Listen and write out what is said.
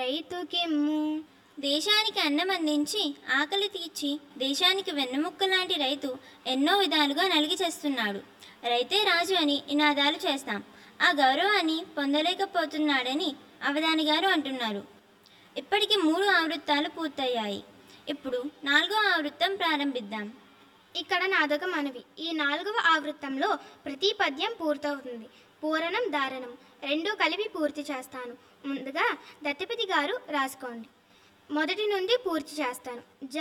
రైతుకిమ్ము దేశానికి అన్నం అందించి ఆకలి తీర్చి దేశానికి వెన్నెముక్క లాంటి రైతు ఎన్నో విధాలుగా నలిగి చేస్తున్నాడు రైతే రాజు అని నినాదాలు చేస్తాం ఆ గౌరవాన్ని పొందలేకపోతున్నాడని అవధాని గారు అంటున్నారు ఇప్పటికి మూడు ఆవృత్తాలు పూర్తయ్యాయి ఇప్పుడు నాలుగో ఆవృత్తం ప్రారంభిద్దాం ఇక్కడ నాదొక మనవి ఈ నాలుగవ ఆవృత్తంలో ప్రతి పద్యం పూర్తవుతుంది పూరణం దారణం రెండూ కలిపి పూర్తి చేస్తాను ముందుగా దత్తపతి గారు రాసుకోండి మొదటి నుండి పూర్తి చేస్తాను జ